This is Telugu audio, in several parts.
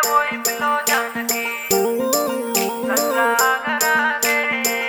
ఓయ్ పిల్లో జానకి సల్లాగరాదే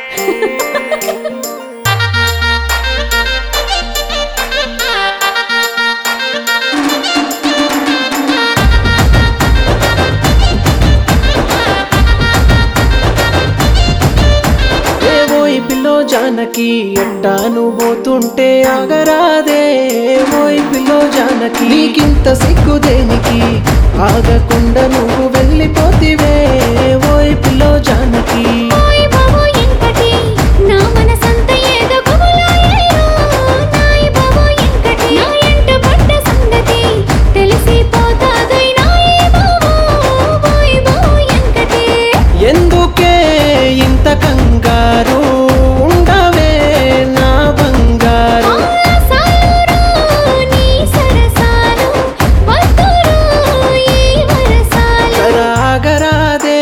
ఓయ్ పిల్లో జానకి ఎట్టాను పోతుంటే ఆగరాదే ఓయ్ పిల్లో జానకి నీకింత సిగ్గు దేనికి ఆగకుండా నువ్వు వెళ్ళిపోతివే ఓయ్ పిల్లో జానకి ఓయ్ బాబో ఎంకటి నా మనసంత ఏదో గుబులాయేరో నాయ్ బాబో ఎంకటి నా ఎంట పడ్డ సంగతి తెలిసిపోతాదోయ్ నాయ్ బాబో ఓయ్ బాబో ఎంకటి ఎందుకే ఇంత కంగారు ఉండవే నా బంగారు ఆసాలు నీ సరసాలు వద్దురు ఈ వరసాలు జరాగరాదే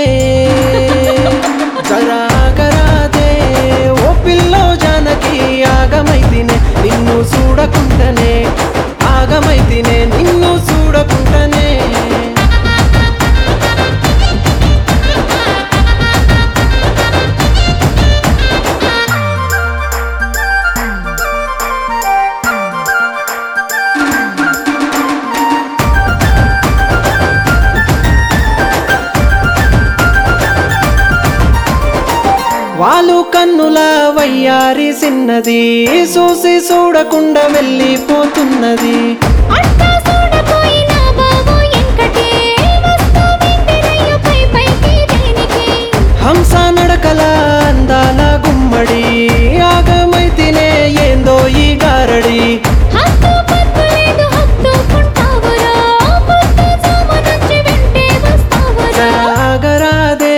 జరాగరాదే ఓ పిల్లో జానకి ఆగమైతినే నిన్ను చూడకుండానే ఆగమైతినే నిన్ను చూడకుండానే వాళ్ళు కన్నుల వయ్యారి సిన్నది చూసి చూడకుండా వెళ్ళిపోతున్నది అట్టా చూడపోయినా బాబో ఎంకటి వస్తావేంటిరయ్యో పై పైకి దేనికి హంస నడకల అందాల గుమ్మడి ఆగమైతినే ఏందో ఈ గారడి హత్తు పత్తులేదు హత్తుకుంటావురా పొద్దు జాము నుంచి వెంటే వస్తావురా జరాగరాదే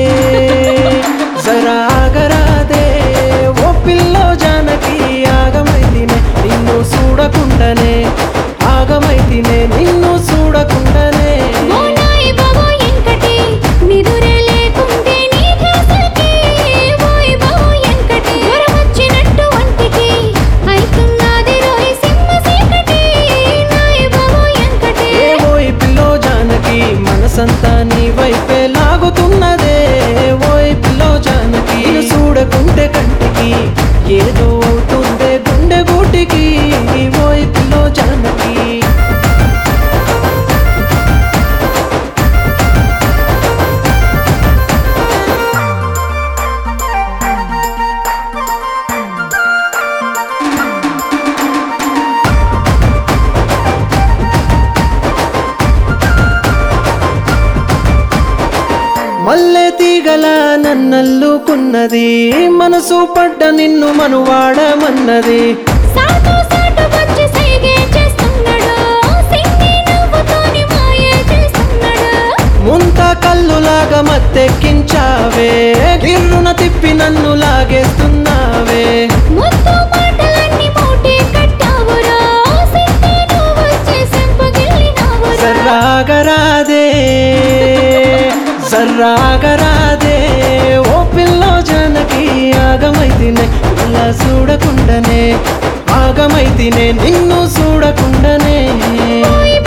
జరాగరాదే ఓ పిల్లో జానకి ఆగమైతినే నిన్ను చూడకుండానే ఆగమైతినే నిన్ను చూడకుండానే ఓ నాయ్ బాబో ఎంకటి నిదురే లేకుంటే నీ ధ్యాసకి ఓయ్ బాబో ఎంకటి జ్వరమొచ్చినట్టు ఒంటికి అయితున్నది రోయ్ సింహ చీకటి నాయ్ బాబో ఎంకటి ఏ ఓయ్ పిల్లో జానకి మనసంతా నీ వైపే లాగుతున్నదే ఓయ్ పిల్లో జానకి నిన్ను చూడకుంటే కంటికి ఏదో అవుతుందే గుండె గూటికి ఓయ్ పిల్లో జానకి మల్లె తీగల నన్నల్లుకున్నది మనసు పడ్డ నిన్ను మనువాడమన్నది సాటు సాటు వచ్చి సైగే చేస్తున్నాడు సింగి నవ్వుతోని మాయ చేస్తున్నాడు ముంత కల్లులాగా మత్తెక్కించావే గిర్రున తిప్పి నన్ను లాగేస్తున్నావే ముద్దు మాటలన్నీ మూటే కట్టావురా సింగి నువ్వు వచ్చే సెంపగిల్లినావురా సర్రాగరాదే సర్రాగరాదే ఓ పిల్లో జానకి ఆగమైతినే ఇలా చూడకుండానే ఆగమైతినే నిన్ను చూడకుండానే ఓయ్